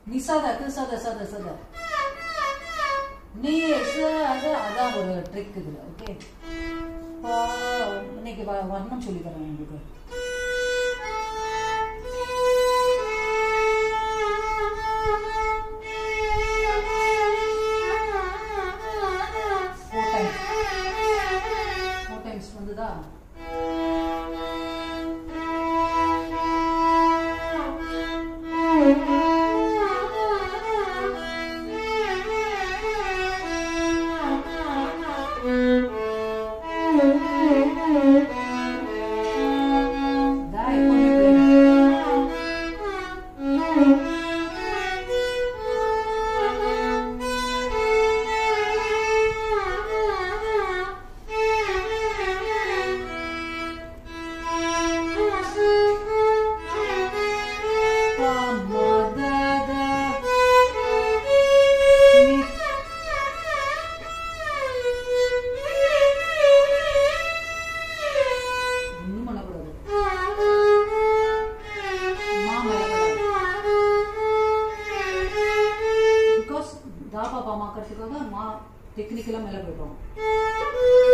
நிசாத கிசாத சத சத நீ அது அதான் ஒரு ட்ரிக் இதுல ஓகே இப்போ இன்னைக்கு வ- வர்ணம் சொல்லி தரேன் உங்களுக்கு ஃபோர் டைம் ஃபோர் டைம்ஸ் வந்துதா இதா இப்போ நீ play. Pa, ma, da, da. Ni. ஒண்ணும் பண்ணக்கூடாது மா மேலக்கூடாது பிகாஸ் தாபா பாமாக்கிறதுக்காக மா டெக்னிக்கலாக மேலே போயிட்டோம்